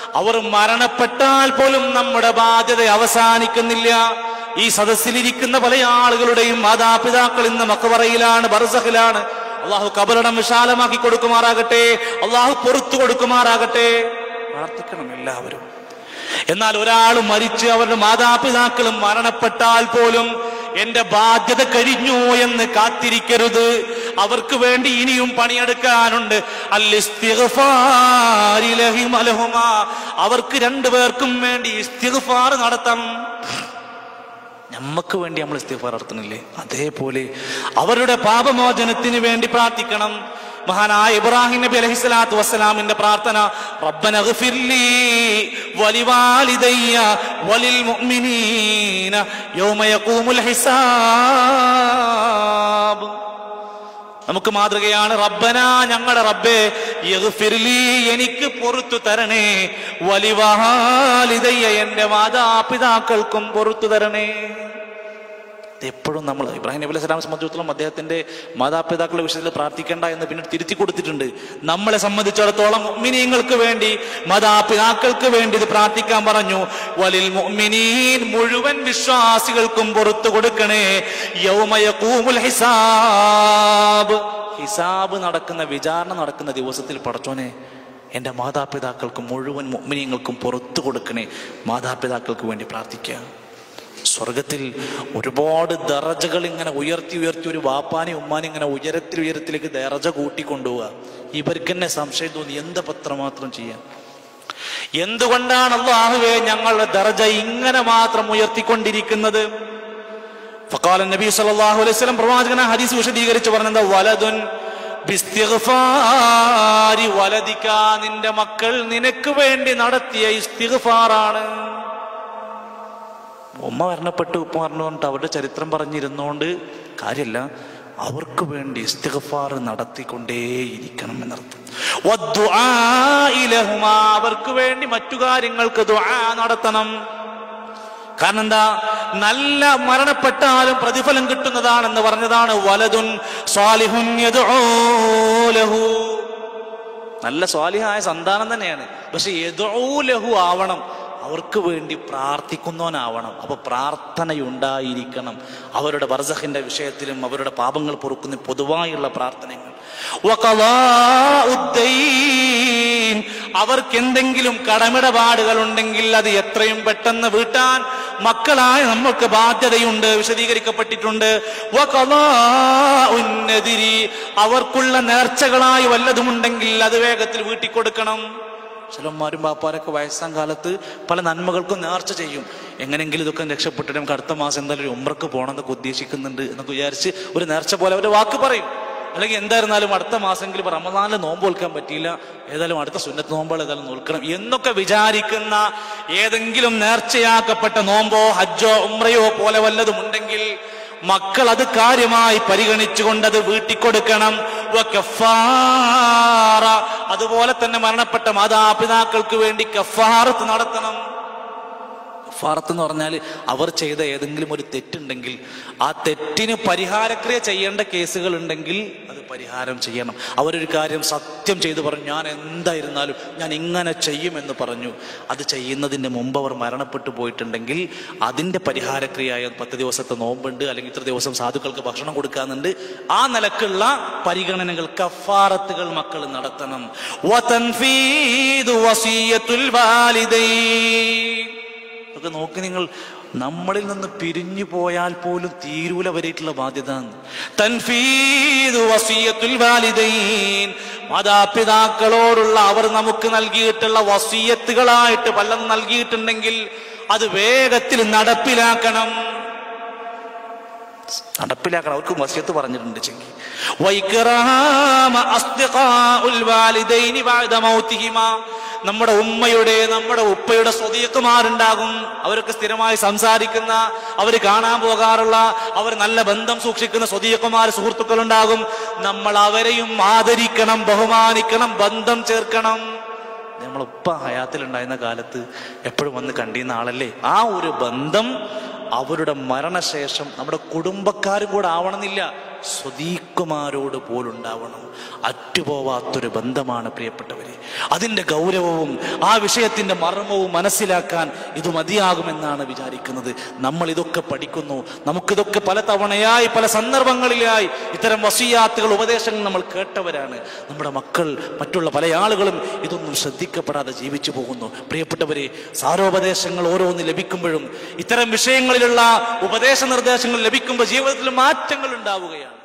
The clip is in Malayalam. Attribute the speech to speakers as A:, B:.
A: അവർ മരണപ്പെട്ടാൽ പോലും നമ്മുടെ ബാധ്യത അവസാനിക്കുന്നില്ല ഈ സദസ്സിലിരിക്കുന്ന പല ആളുകളുടെയും മാതാപിതാക്കൾ ഇന്ന് മക്കവറയിലാണ് ബർസഖിലാണ് അള്ളാഹു കബറിടം വിശാലമാക്കി കൊടുക്കുമാറാകട്ടെ അള്ളാഹു പൊറത്തു കൊടുക്കുമാറാകട്ടെ പ്രാർത്ഥിക്കണം എല്ലാവരും എന്നാൽ ഒരാൾ മരിച്ച് അവരുടെ മാതാപിതാക്കളും മരണപ്പെട്ടാൽ പോലും എന്റെ ബാധ്യത കഴിഞ്ഞു എന്ന് കാത്തിരിക്കരുത് അവർക്ക് വേണ്ടി ഇനിയും പണിയെടുക്കാനുണ്ട് അല്ലിസ്തിഗ്ഫാരി ലഹിം അലഹുമാ. അവർക്ക് രണ്ടുപേർക്കും വേണ്ടി ഇസ്തിഗ്ഫാർ നടത്തണം നമ്മക്ക് വേണ്ടി നമ്മൾ ഇസ്തിഗ്ഫാർ നടത്തുന്നില്ലേ അതേപോലെ അവരുടെ പാപമോചനത്തിന് വേണ്ടി പ്രാർത്ഥിക്കണം മഹാനായ ഇബ്രാഹിം നബി അലൈഹി സ്വലാത്തു വസ്സലാമിന്റെ പ്രാർത്ഥന റബ്ബന ഗഫിർലി വലിവാലിദയ്യ വലിൽ മുഅ്മിനീന യൗമ യഖൂമുൽ ഹിസാബ് നമുക്ക് മാതൃകയാണ് റബ്ബന ഞങ്ങളുടെ റബ്ബേ യഗ്ഫിർലി എനിക്ക് പൊറത്തു തരണേ വലിവാലിദയ്യ എന്റെ മാതാപിതാക്കൾക്കും പൊറത്തു തരണേ ഇത് എപ്പോഴും നമ്മൾ ഇബ്രാഹിം നബി അലൈഹി സ്വലാം സംബന്ധിച്ചിടത്തോളം അദ്ദേഹത്തിന്റെ മാതാപിതാക്കളുടെ വിഷയത്തിൽ പ്രാർത്ഥിക്കേണ്ട എന്ന് പിന്നീട് തിരുത്തി കൊടുത്തിട്ടുണ്ട് നമ്മളെ സംബന്ധിച്ചിടത്തോളം മുഅ്മിനീങ്ങൾക്ക് വേണ്ടി മാതാപിതാക്കൾക്ക് വേണ്ടി ഇത് പ്രാർത്ഥിക്കാൻ പറഞ്ഞു വലിൽ മുഅ്മിനീൻ മുഴുവൻ വിശ്വാസികൾക്കും പുറത്തു കൊടുക്കണേ യൗമ യഖൂമുൽ ഹിസാബ് ഹിസാബ് നടക്കുന്ന വിചാരണ നടക്കുന്ന ദിവസത്തിൽ പടച്ചോനെ എൻ്റെ മാതാപിതാക്കൾക്കും മുഴുവൻ മുഅ്മിനീങ്ങൾക്കും പുറത്തു കൊടുക്കണേ മാതാപിതാക്കൾക്ക് വേണ്ടി പ്രാർത്ഥിക്കുക സ്വർഗത്തിൽ ഒരുപാട് ദറജകൾ ഇങ്ങനെ ഉയർത്തി ഉയർത്തി ഒരു വാപ്പാനെ ഉമ്മാനെ ഇങ്ങനെ ഉയരത്തിൽ ഉയരത്തിലേക്ക് ദറജ കൂട്ടിക്കൊണ്ടുപോവുക ഇവർക്ക് തന്നെ സംശയം തോന്നി എന്താ പത്രമാത്രം ചെയ്യാൻ എന്തുകൊണ്ടാണ് അള്ളാഹുവേ ഞങ്ങളുടെ ദറജ ഇങ്ങനെ മാത്രം ഉയർത്തിക്കൊണ്ടിരിക്കുന്നത് ഫക്കാല നബി സല്ലല്ലാഹു അലൈഹി വസല്ലം പ്രവാചകന ഹദീസ് വിശദീകരിച്ച് പറഞ്ഞത് വലതുൻ ബിസ്തിഗ്ഫാരി വലദിക നിന്റെ മക്കൾ നിനക്ക് വേണ്ടി നടത്തിയ ഇസ്തിഗ്ഫാറാണ് ഉമ്മ മരണപ്പെട്ടു ഉപ്പ പറഞ്ഞുകൊണ്ട് അവരുടെ ചരിത്രം പറഞ്ഞിരുന്നുകൊണ്ട് കാര്യമില്ല അവർക്ക് വേണ്ടി ഇസ്തിഗ്ഫാർ നടത്തിക്കൊണ്ടേയിരിക്കണം എന്നർത്ഥം വദ്ദുആഇ ലഹുമാ. അവർക്ക് വേണ്ടി മറ്റു കാര്യങ്ങൾക്ക് ദുആ നടത്തണം കാരണം എന്താ നല്ല മരണപ്പെട്ടാലും പ്രതിഫലം കിട്ടുന്നതാണെന്ന് പറഞ്ഞതാണ് വലതുൻ സ്വാലിഹുൻ യദ്ഉ ലഹു നല്ല സ്വാലിഹായ സന്താനം തന്നെയാണ് പക്ഷെ യദൂലഹു ആവണം അവർക്ക് വേണ്ടി പ്രാർത്ഥിക്കുന്നവനാവണം അപ്പൊ പ്രാർത്ഥനയുണ്ടായിരിക്കണം അവരുടെ ബർസഖിന്റെ വിഷയത്തിലും അവരുടെ പാപങ്ങൾ പൊറുക്കുന്ന പൊതുവായുള്ള പ്രാർത്ഥനകൾ വഖളാഉദ്ദൈൻ. അവർക്ക് എന്തെങ്കിലും കടമിടപാടുകൾ ഉണ്ടെങ്കിൽ അത് എത്രയും പെട്ടെന്ന് വീട്ടാൻ മക്കളായ നമുക്ക് ബാധ്യതയുണ്ട് വിശദീകരിക്കപ്പെട്ടിട്ടുണ്ട് വഖളാഉന്നദിരി. അവർക്കുള്ള നേർച്ചകളായി വല്ലതുമുണ്ടെങ്കിൽ അത് വേഗത്തിൽ വീട്ടിക്കൊടുക്കണം ചിലന്മാരും ബാപ്പാരൊക്കെ വയസ്സാം കാലത്ത് പല നന്മകൾക്കും നേർച്ച ചെയ്യും എങ്ങനെങ്കിലും ഇതൊക്കെ രക്ഷപ്പെട്ടിട്ട് നമുക്ക് അടുത്ത മാസം എന്തായാലും ഒരു ഉമ്രക്ക് പോകണം എന്നൊക്കെ ഉദ്ദേശിക്കുന്നുണ്ട് എന്നൊക്കെ വിചാരിച്ച് ഒരു നേർച്ച പോലെ അവർ വാക്ക് പറയും അല്ലെങ്കിൽ എന്തായിരുന്നാലും അടുത്ത മാസമെങ്കിലും ഇപ്പൊ റമദാനിൽ നോമ്പ് നോൽക്കാൻ പറ്റിയില്ല ഏതായാലും അടുത്ത സുന്നത്ത് നോമ്പുകൾ ഏതായാലും നോൽക്കണം എന്നൊക്കെ വിചാരിക്കുന്ന ഏതെങ്കിലും നേർച്ചയാക്കപ്പെട്ട നോമ്പോ ഹജ്ജോ ഉമ്രയോ പോലെ വല്ലതും ഉണ്ടെങ്കിൽ മക്കൾ അത് കാര്യമായി പരിഗണിച്ചുകൊണ്ട് അത് വീട്ടിക്കൊടുക്കണം വകഫാറ. അതുപോലെ തന്നെ മരണപ്പെട്ട മാതാപിതാക്കൾക്ക് വേണ്ടി കഫാറത്ത് നടത്തണം കഫാറത്ത് എന്ന് പറഞ്ഞാൽ അവർ ചെയ്ത ഏതെങ്കിലും ഒരു തെറ്റുണ്ടെങ്കിൽ ആ തെറ്റിന് പരിഹാരക്രിയ ചെയ്യേണ്ട കേസുകൾ ഉണ്ടെങ്കിൽ അത് പരിഹാരം ചെയ്യണം അവരൊരു കാര്യം സത്യം ചെയ്തു പറഞ്ഞു ഞാൻ എന്തായിരുന്നാലും ഞാൻ ഇങ്ങനെ ചെയ്യുമെന്ന് പറഞ്ഞു അത് ചെയ്യുന്നതിന് മുമ്പ് അവർ മരണപ്പെട്ടു പോയിട്ടുണ്ടെങ്കിൽ അതിന്റെ പരിഹാരക്രിയയായ പത്ത് ദിവസത്തെ നോമ്പുണ്ട് അല്ലെങ്കിൽ ഇത്ര ദിവസം സാധുക്കൾക്ക് ഭക്ഷണം കൊടുക്കാന്നുണ്ട് ആ നിലക്കുള്ള പരിഗണനകൾ കഫാറത്തുകൾ മക്കൾ നടത്തണം വതൻഫീദു വസിയ്യത്തുൽ വാലിദൈൻ അതൊക്കെ നോക്കി നിങ്ങൾ നമ്മളിൽ നിന്ന് പിരിഞ്ഞു പോയാൽ പോലും തീരൂല വരെയിട്ടുള്ള ബാധ്യത തൻഫീദു വസിയ്യത്തുൽ വാലിദൈൻ മാതാപിതാക്കളോടുള്ള അവർ നമുക്ക് നൽകിയിട്ടുള്ള വസീയത്തുകളായിട്ട് പലതും നൽകിയിട്ടുണ്ടെങ്കിൽ അത് വേഗത്തിൽ നടപ്പിലാക്കണം നടപ്പിലാക്കണം അവർക്ക് വസിയത്ത് പറഞ്ഞിട്ടുണ്ട് ചെങ്കി വൈകറാമ അസ്തിഖാഉൽ വാലിദൈനി ബഅദ മൗതിഹിമാ നമ്മുടെ ഉമ്മയുടെ നമ്മുടെ ഉപ്പയുടെ സ്വതീക്കുമാരുണ്ടാകും അവരൊക്കെ സ്ഥിരമായി സംസാരിക്കുന്ന അവർ കാണാൻ പോകാറുള്ള അവർ നല്ല ബന്ധം സൂക്ഷിക്കുന്ന സ്വതീക്കുമാർ സുഹൃത്തുക്കളുണ്ടാകും നമ്മൾ അവരെയും ആദരിക്കണം ബഹുമാനിക്കണം ബന്ധം ചേർക്കണം നമ്മളുപ്പ ഹയാത്തിലുണ്ടായിരുന്ന കാലത്ത് എപ്പോഴും വന്ന് കണ്ടിരുന്ന ആളല്ലേ ആ ഒരു ബന്ധം അവരുടെ മരണശേഷം നമ്മുടെ കുടുംബക്കാരും കൂടെ ആവണമെന്നില്ല സ്വദീക്കുമാരോട് പോലുണ്ടാവണം അറ്റുപോവാത്തൊരു ബന്ധമാണ് പ്രിയപ്പെട്ടവരെ അതിൻ്റെ ഗൗരവവും ആ വിഷയത്തിൻ്റെ മർമ്മവും മനസ്സിലാക്കാൻ ഇത് മതിയാകുമെന്നാണ് വിചാരിക്കുന്നത് നമ്മൾ ഇതൊക്കെ പഠിക്കുന്നു നമുക്കിതൊക്കെ പല തവണയായി പല സന്ദർഭങ്ങളിലായി ഇത്തരം വസിയാത്തുകൾ ഉപദേശങ്ങൾ നമ്മൾ കേട്ടവരാണ് നമ്മുടെ മക്കൾ മറ്റുള്ള പല ആളുകളും ഇതൊന്നും ശ്രദ്ധിക്കപ്പെടാതെ ജീവിച്ചു പോകുന്നു പ്രിയപ്പെട്ടവരെ സാരോപദേശങ്ങൾ ഓരോന്ന് ലഭിക്കുമ്പോഴും ഇത്തരം വിഷയങ്ങളിലുള്ള ഉപദേശ നിർദ്ദേശങ്ങൾ ലഭിക്കുമ്പോൾ ജീവിതത്തിൽ മാറ്റങ്ങൾ ഉണ്ടാവുകയാണ്